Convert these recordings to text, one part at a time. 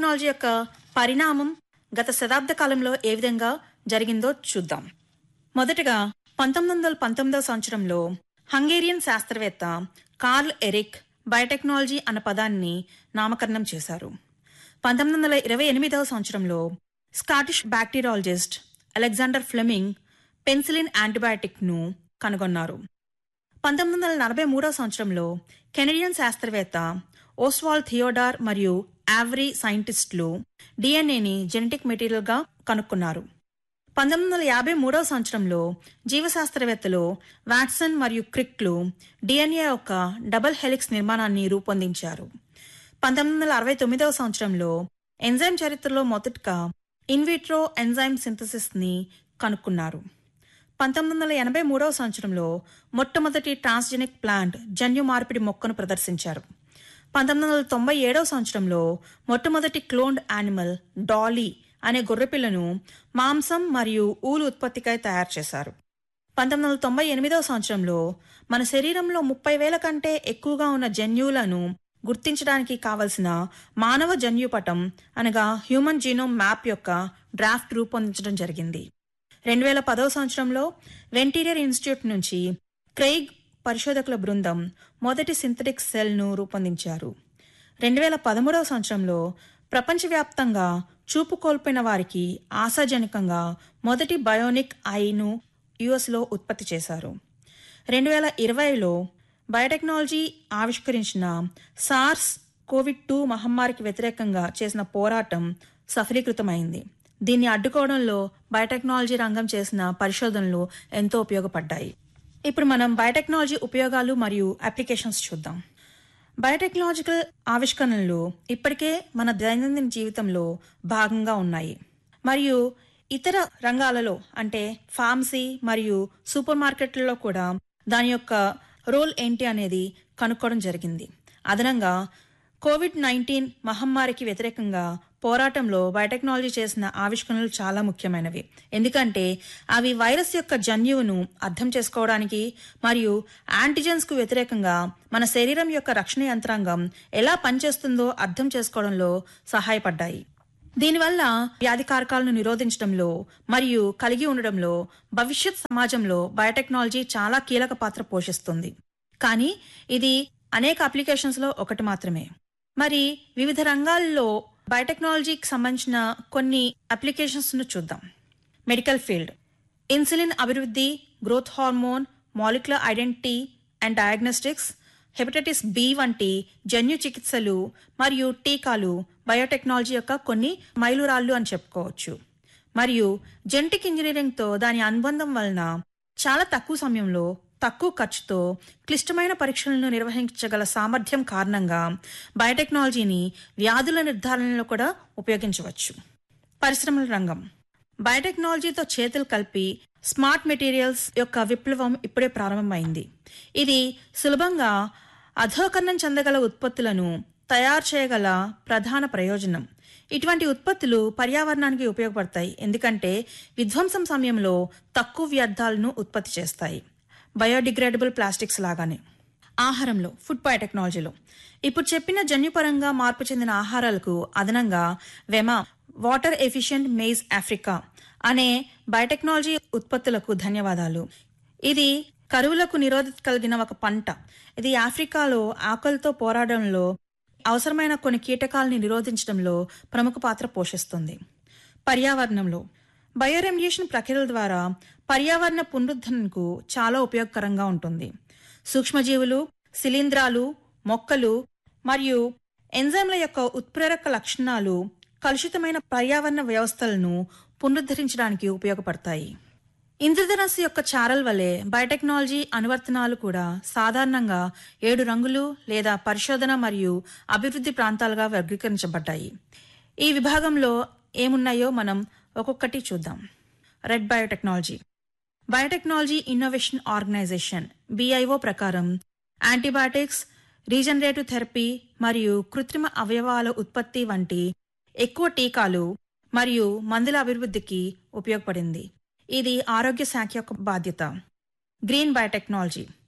biotechnology యొక్క పరిణామం గత శతాబ్ద కాలంలో ఏ విధంగా జరిగిందో చూద్దాం మొదటగా పంతొమ్మిది వందల పంతొమ్మిదవ సంవత్సరంలో హంగేరియన్ శాస్త్రవేత్త కార్ల్ ఎరిక్ బయోటెక్నాలజీ అన్న పదాన్ని నామకరణం చేశారు పంతొమ్మిది వందల ఇరవై ఎనిమిదవ సంవత్సరంలో Scottish bacteriologist Alexander Fleming penicillin యాంటీబయాటిక్ను కనుగొన్నారు పంతొమ్మిది వందల నలభై మూడవ సంవత్సరంలో కెనడియన్ శాస్త్రవేత్త ఓస్వాల్ థియోడార్ మరియు ఆవ్రీ సైంటిస్టులు డిఎన్ఏని జెనెటిక్ మెటీరియల్గా కనుక్కున్నారు పంతొమ్మిది వందల యాభై మూడవ సంవత్సరంలో జీవశాస్త్రవేత్తలు వాట్సన్ మరియు క్రిక్లు డిఎన్ఏ యొక్క డబుల్ హెలిక్స్ నిర్మాణాన్ని రూపొందించారు పంతొమ్మిది వందల అరవై తొమ్మిదవ సంవత్సరంలో ఎంజైమ్ చరిత్రలో మొదటగా ఇన్విట్రో ఎంజైమ్ సింథసిస్ ని కనుక్కున్నారు పంతొమ్మిది వందల ఎనభై మూడవ సంవత్సరంలో మొట్టమొదటి ట్రాన్స్జెనిక్ ప్లాంట్ జన్యు మార్పిడి మొక్కను ప్రదర్శించారు పంతొమ్మిది వందల తొంభై ఏడవ సంవత్సరంలో మొట్టమొదటి క్లోన్డ్ యానిమల్ డాలీ అనే గొర్రెపిల్లను మాంసం మరియు ఊలు ఉత్పత్తికై తయారు చేశారు పంతొమ్మిది వందల తొంభై ఎనిమిదవ సంవత్సరంలో మన శరీరంలో ముప్పై వేల కంటే ఎక్కువగా ఉన్న జన్యువులను గుర్తించడానికి కావలసిన మానవ జన్యుపటం అనగా హ్యూమన్ జీనోమ్ మ్యాప్ యొక్క డ్రాఫ్ట్ రూపొందించడం జరిగింది రెండు వేల పదవ సంవత్సరంలో వెంటీరియర్ ఇన్స్టిట్యూట్ నుంచి క్రెయిగ్ పరిశోధకుల బృందం మొదటి సింథటిక్ సెల్ను రూపొందించారు రెండు వేల పదమూడవ సంవత్సరంలో ప్రపంచవ్యాప్తంగా చూపు కోల్పోయిన వారికి ఆశాజనకంగా మొదటి బయోనిక్ ఐను యుఎస్లో ఉత్పత్తి చేశారు రెండు వేల ఇరవైలో బయోటెక్నాలజీ ఆవిష్కరించిన సార్స్ కోవిడ్ టూ మహమ్మారికి వ్యతిరేకంగా చేసిన పోరాటం సఫలీకృతమైంది దీన్ని అడ్డుకోవడంలో బయోటెక్నాలజీ రంగం చేసిన పరిశోధనలు ఎంతో ఉపయోగపడ్డాయి ఇప్పుడు మనం బయోటెక్నాలజీ ఉపయోగాలు మరియు అప్లికేషన్స్ చూద్దాం బయోటెక్నాలజికల్ ఆవిష్కరణలు ఇప్పటికే మన దైనందిన జీవితంలో భాగంగా ఉన్నాయి మరియు ఇతర రంగాలలో అంటే ఫార్మసీ మరియు సూపర్ మార్కెట్లలో కూడా దాని యొక్క రోల్ ఏంటి అనేది కనుక్కోవడం జరిగింది అదనంగా కోవిడ్ నైన్టీన్ మహమ్మారికి వ్యతిరేకంగా పోరాటంలో బయోటెక్నాలజీ చేసిన ఆవిష్కరణలు చాలా ముఖ్యమైనవి ఎందుకంటే అవి వైరస్ యొక్క జన్యువును అర్థం చేసుకోవడానికి మరియు యాంటీజెన్స్ కు వ్యతిరేకంగా మన శరీరం యొక్క రక్షణ యంత్రాంగం ఎలా పనిచేస్తుందో అర్థం చేసుకోవడంలో సహాయపడ్డాయి దీనివల్ల వ్యాధి కారకాలను నిరోధించడంలో మరియు కలిగి ఉండడంలో భవిష్యత్ సమాజంలో బయోటెక్నాలజీ చాలా కీలక పాత్ర పోషిస్తుంది కానీ ఇది అనేక అప్లికేషన్స్ లో ఒకటి మాత్రమే మరి వివిధ రంగాల్లో బయోటెక్నాలజీకి సంబంధించిన కొన్ని అప్లికేషన్స్ ను చూద్దాం మెడికల్ ఫీల్డ్ ఇన్సులిన్ అభివృద్ధి growth hormone molecular identity and diagnostics hepatitis B వంటి జన్యు చికిత్సలు మరియు టీకాలు బయోటెక్నాలజీ యొక్క కొన్ని మైలురాళ్లు అని చెప్పుకోవచ్చు మరియు జెనెటిక్ ఇంజనీరింగ్తో దాని అనుబంధం వలన చాలా తక్కువ సమయంలో తక్కువ ఖర్చుతో క్లిష్టమైన పరీక్షలను నిర్వహించగల సామర్థ్యం కారణంగా బయోటెక్నాలజీని వ్యాధుల నిర్ధారణలో కూడా ఉపయోగించవచ్చు పరిశ్రమల రంగం బయోటెక్నాలజీతో చేతులు కలిపి స్మార్ట్ మెటీరియల్స్ యొక్క విప్లవం ఇప్పుడే ప్రారంభమైంది ఇది సులభంగా అధోకరణం చెందగల ఉత్పత్తులను తయారు చేయగల ప్రధాన ప్రయోజనం ఇటువంటి ఉత్పత్తులు పర్యావరణానికి ఉపయోగపడతాయి ఎందుకంటే విధ్వంసం సమయంలో తక్కువ వ్యర్థాలను ఉత్పత్తి చేస్తాయి బయోడిగ్రేడబుల్ ప్లాస్టిక్స్ లాగానే ఆహారంలో ఫుడ్ బయోటెక్నాలజీలో ఇప్పుడు చెప్పిన జన్యుపరంగా మార్పు చెందిన ఆహారాలకు అదనంగా వెమా వాటర్ ఎఫిషియెంట్ మేజ్ ఆఫ్రికా అనే బయోటెక్నాలజీ ఉత్పత్తులకు ధన్యవాదాలు ఇది కరువులకు నిరోధత కలిగిన ఒక పంట ఇది ఆఫ్రికాలో ఆకలితో పోరాడంలో అవసరమైన కొన్ని కీటకాలని నిరోధించడంలో ప్రముఖ పాత్ర పోషిస్తుంది పర్యావరణంలో బయోరెమ్డియేషన్ ప్రక్రియల ద్వారా పర్యావరణ పునరుద్ధరణకు చాలా ఉపయోగకరంగా ఉంటుంది సూక్ష్మజీవులు శిలీంధ్రాలు మొక్కలు మరియు ఎంజైమ్ల యొక్క ఉత్ప్రేరక లక్షణాలు కలుషితమైన పర్యావరణ వ్యవస్థలను పునరుద్ధరించడానికి ఉపయోగపడతాయి ఇంద్రధనస్సు యొక్క చారల్ వలె బయోటెక్నాలజీ అనువర్తనాలు కూడా సాధారణంగా ఏడు రంగులు లేదా పరిశోధన మరియు అభివృద్ధి ప్రాంతాలుగా వర్గీకరించబడ్డాయి ఈ విభాగంలో ఏమున్నాయో మనం ఒక్కొక్కటి చూద్దాం red biotechnology biotechnology innovation organization BIO ప్రకారం యాంటీబయాటిక్స్ రీజనరేటివ్ థెరపీ మరియు కృత్రిమ అవయవాల ఉత్పత్తి వంటి ఎక్కువ టీకాలు మరియు మందుల అభివృద్ధికి ఉపయోగపడింది ఇది ఆరోగ్య శాఖ యొక్క బాధ్యత గ్రీన్ బయోటెక్నాలజీ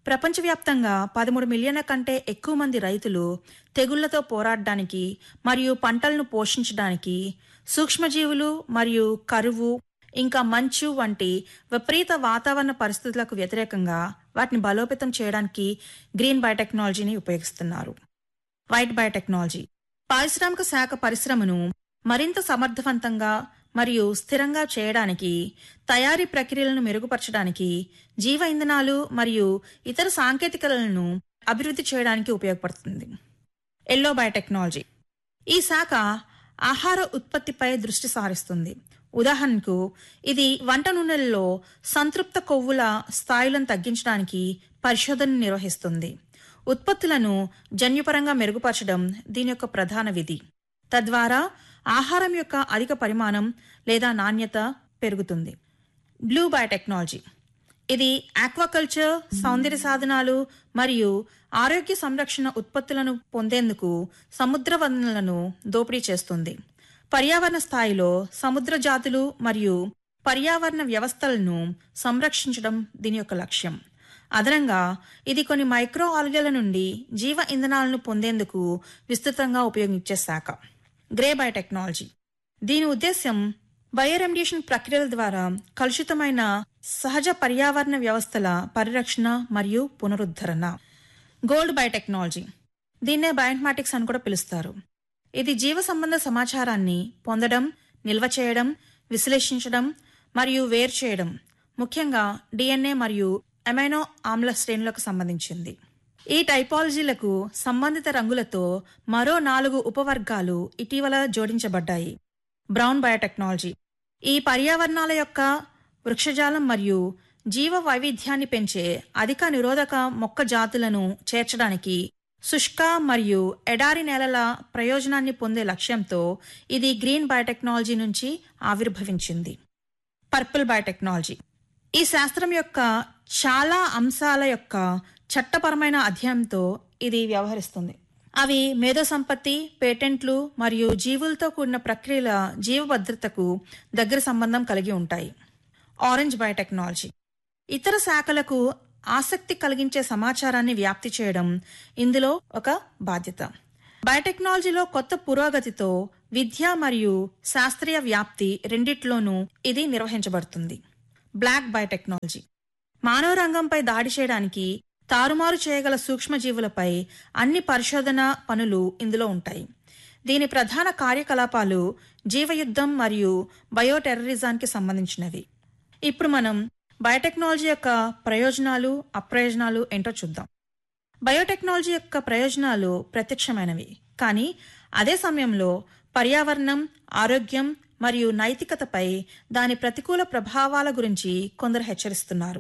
ప్రపంచవ్యాప్తంగా పదమూడు మిలియన్ల కంటే ఎక్కువ మంది రైతులు తెగుళ్లతో పోరాడడానికి మరియు పంటలను పోషించడానికి సూక్ష్మజీవులు మరియు కరువు ఇంకా మంచు వంటి విపరీత వాతావరణ పరిస్థితులకు వ్యతిరేకంగా వాటిని బలోపేతం చేయడానికి గ్రీన్ బయోటెక్నాలజీని ఉపయోగిస్తున్నారు వైట్ బయోటెక్నాలజీ పారిశ్రామిక శాఖ పరిశ్రమను మరింత సమర్థవంతంగా మరియు స్థిరంగా చేయడానికి తయారీ ప్రక్రియలను మెరుగుపరచడానికి జీవ ఇంధనాలు మరియు ఇతర సాంకేతికతలను అభివృద్ధి చేయడానికి ఉపయోగపడుతుంది ఎల్లో బయోటెక్నాలజీ ఈ శాఖ ఆహార ఉత్పత్తిపై దృష్టి సారిస్తుంది ఉదాహరణకు ఇది వంట నూనెలలో సంతృప్త కొవ్వుల స్థాయిలను తగ్గించడానికి పరిశోధన నిర్వహిస్తుంది ఉత్పత్తులను జన్యుపరంగా మెరుగుపరచడం దీని యొక్క ప్రధాన విధి తద్వారా ఆహారం యొక్క అధిక పరిమాణం లేదా నాణ్యత పెరుగుతుంది బ్లూ బయోటెక్నాలజీ ఇది ఆక్వాకల్చర్ సౌందర్య సాధనాలు మరియు ఆరోగ్య సంరక్షణ ఉత్పత్తులను పొందేందుకు సముద్ర వనరులను దోపిడీ చేస్తుంది పర్యావరణ స్థాయిలో సముద్ర జాతులు మరియు పర్యావరణ వ్యవస్థలను సంరక్షించడం దీని యొక్క లక్ష్యం అదనంగా ఇది కొన్ని మైక్రో ఆల్గల నుండి జీవ ఇంధనాలను పొందేందుకు విస్తృతంగా ఉపయోగించే శాఖ గ్రే బయోటెక్నాలజీ దీని ఉద్దేశ్యం బయోరెమిడియేషన్ ప్రక్రియల ద్వారా కలుషితమైన సహజ పర్యావరణ వ్యవస్థల పరిరక్షణ మరియు పునరుద్ధరణ గోల్డ్ బయోటెక్నాలజీ దీన్నే బయోఇన్ఫర్మాటిక్స్ అని కూడా పిలుస్తారు ఇది జీవ సంబంధ సమాచారాన్ని పొందడం నిల్వ చేయడం విశ్లేషించడం మరియు వేరు చేయడం ముఖ్యంగా డిఎన్ఏ మరియు అమైనో ఆమ్ల శ్రేణులకు సంబంధించింది ఈ టైపాలజీలకు సంబంధిత రంగులతో మరో నాలుగు ఉపవర్గాలు ఇటీవల జోడించబడ్డాయి బ్రౌన్ బయోటెక్నాలజీ ఈ పర్యావరణాల యొక్క వృక్షజాలం మరియు జీవ వైవిధ్యాన్ని పెంచే అధిక నిరోధక మొక్క జాతులను చేర్చడానికి శుష్క మరియు ఎడారి నేలల ప్రయోజనాన్ని పొందే లక్ష్యంతో ఇది గ్రీన్ బయోటెక్నాలజీ నుంచి ఆవిర్భవించింది పర్పుల్ బయోటెక్నాలజీ ఈ శాస్త్రం యొక్క చాలా అంశాల యొక్క చట్టపరమైన అధ్యయనంతో ఇది వ్యవహరిస్తుంది అవి మేధో సంపత్తి పేటెంట్లు మరియు జీవులతో కూడిన ప్రక్రియల జీవ భద్రతకు దగ్గర సంబంధం కలిగి ఉంటాయి ఆరెంజ్ బయోటెక్నాలజీ ఇతర శాఖలకు ఆసక్తి కలిగించే సమాచారాన్ని వ్యాప్తి చేయడం ఇందులో ఒక బాధ్యత బయోటెక్నాలజీలో కొత్త పురోగతితో విద్య మరియు శాస్త్రీయ వ్యాప్తి రెండిట్లోనూ ఇది నిర్వహించబడుతుంది బ్లాక్ బయోటెక్నాలజీ మానవ రంగంపై దాడి చేయడానికి తారుమారు చేయగల సూక్ష్మజీవులపై అన్ని పరిశోధన పనులు ఇందులో ఉంటాయి దీని ప్రధాన కార్యకలాపాలు జీవయుద్ధం మరియు బయోటెర్రరిజానికి సంబంధించినవి ఇప్పుడు మనం బయోటెక్నాలజీ యొక్క ప్రయోజనాలు అప్రయోజనాలు ఏంటో చూద్దాం బయోటెక్నాలజీ యొక్క ప్రయోజనాలు ప్రత్యక్షమైనవి కానీ అదే సమయంలో పర్యావరణం ఆరోగ్యం మరియు నైతికతపై దాని ప్రతికూల ప్రభావాల గురించి కొందరు హెచ్చరిస్తున్నారు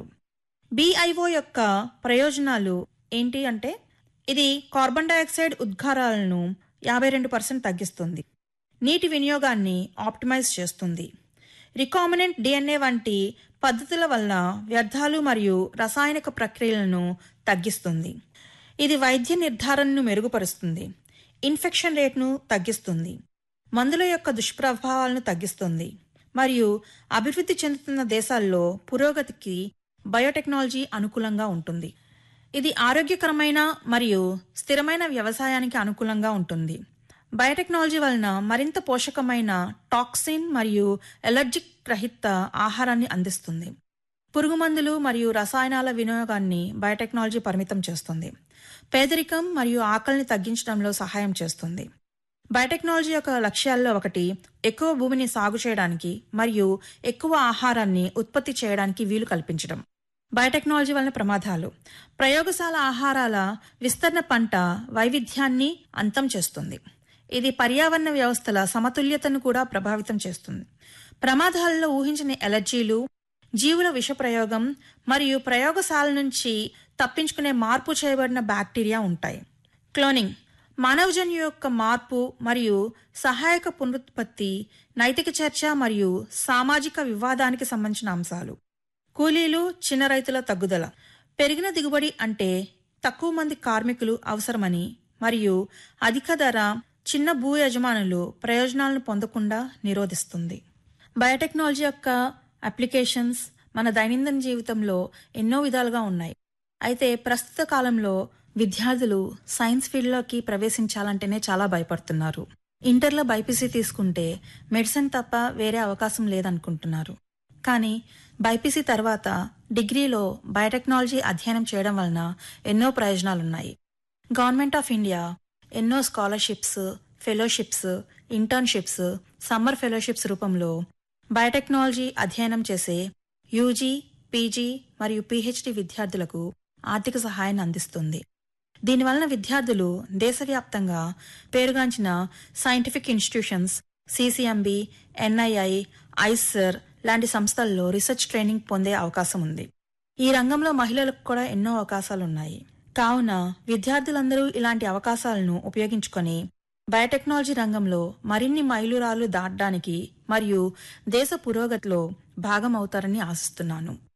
బిఐఓ యొక్క ప్రయోజనాలు ఏంటి అంటే ఇది కార్బన్ డయాక్సైడ్ ఉద్గారాలను యాభై రెండు పర్సెంట్ తగ్గిస్తుంది నీటి వినియోగాన్ని ఆప్టిమైజ్ చేస్తుంది రికామినెంట్ డిఎన్ఏ వంటి పద్ధతుల వల్ల వ్యర్థాలు మరియు రసాయనిక ప్రక్రియలను తగ్గిస్తుంది ఇది వైద్య నిర్ధారణను మెరుగుపరుస్తుంది ఇన్ఫెక్షన్ రేట్ను తగ్గిస్తుంది మందుల యొక్క దుష్ప్రభావాలను తగ్గిస్తుంది మరియు అభివృద్ధి చెందుతున్న దేశాల్లో పురోగతికి బయోటెక్నాలజీ అనుకూలంగా ఉంటుంది ఇది ఆరోగ్యకరమైన మరియు స్థిరమైన వ్యవసాయానికి అనుకూలంగా ఉంటుంది బయోటెక్నాలజీ వలన మరింత పోషకమైన టాక్సిన్ మరియు ఎలర్జిక్ రహిత ఆహారాన్ని అందిస్తుంది పురుగుమందులు మరియు రసాయనాల వినియోగాన్ని బయోటెక్నాలజీ పరిమితం చేస్తుంది పేదరికం మరియు ఆకలిని తగ్గించడంలో సహాయం చేస్తుంది బయోటెక్నాలజీ యొక్క లక్ష్యాల్లో ఒకటి ఎక్కువ భూమిని సాగు చేయడానికి మరియు ఎక్కువ ఆహారాన్ని ఉత్పత్తి చేయడానికి వీలు కల్పించడం బయోటెక్నాలజీ వలన ప్రమాదాలు ప్రయోగశాల ఆహారాల విస్తరణ పంట వైవిధ్యాన్ని అంతం చేస్తుంది ఇది పర్యావరణ వ్యవస్థల సమతుల్యతను కూడా ప్రభావితం చేస్తుంది ప్రమాదాలలో ఊహించని ఎలర్జీలు జీవుల విషప్రయోగం మరియు ప్రయోగశాల నుంచి తప్పించుకునే మార్పు చేయబడిన బ్యాక్టీరియా ఉంటాయి క్లోనింగ్ మానవజన్యు యొక్క మార్పు మరియు సహాయక పునరుత్పత్తి నైతిక చర్చ మరియు సామాజిక వివాదానికి సంబంధించిన అంశాలు కూలీలు చిన్న రైతుల తగ్గుదల పెరిగిన దిగుబడి అంటే తక్కువ మంది కార్మికులు అవసరమని మరియు అధిక ధర చిన్న భూ యజమానులు ప్రయోజనాలను పొందకుండా నిరోధిస్తుంది బయోటెక్నాలజీ యొక్క అప్లికేషన్స్ మన దైనందిన జీవితంలో ఎన్నో విధాలుగా ఉన్నాయి అయితే ప్రస్తుత కాలంలో విద్యార్థులు సైన్స్ ఫీల్డ్లోకి ప్రవేశించాలంటేనే చాలా భయపడుతున్నారు ఇంటర్లో బైపీసీ తీసుకుంటే మెడిసిన్ తప్ప వేరే అవకాశం లేదనుకుంటున్నారు కానీ బైపీసీ తర్వాత డిగ్రీలో బయోటెక్నాలజీ అధ్యయనం చేయడం వలన ఎన్నో ప్రయోజనాలున్నాయి గవర్నమెంట్ ఆఫ్ ఇండియా ఎన్నో scholarships fellowships internships summer fellowships రూపంలో బయోటెక్నాలజీ అధ్యయనం చేసే యూజీ పీజీ మరియు పీహెచ్డీ విద్యార్థులకు ఆర్థిక సహాయాన్ని అందిస్తుంది దీనివలన విద్యార్థులు దేశవ్యాప్తంగా పేరుగాంచిన scientific institutions CCMB NII IISER లాంటి సంస్థల్లో రీసెర్చ్ ట్రైనింగ్ పొందే అవకాశం ఉంది ఈ రంగంలో మహిళలకు కూడా ఎన్నో అవకాశాలున్నాయి కావున విద్యార్థులందరూ ఇలాంటి అవకాశాలను ఉపయోగించుకొని బయోటెక్నాలజీ రంగంలో మరిన్ని మైలురాళ్లు దాటడానికి మరియు దేశ పురోగతిలో భాగమవుతారని ఆశిస్తున్నాను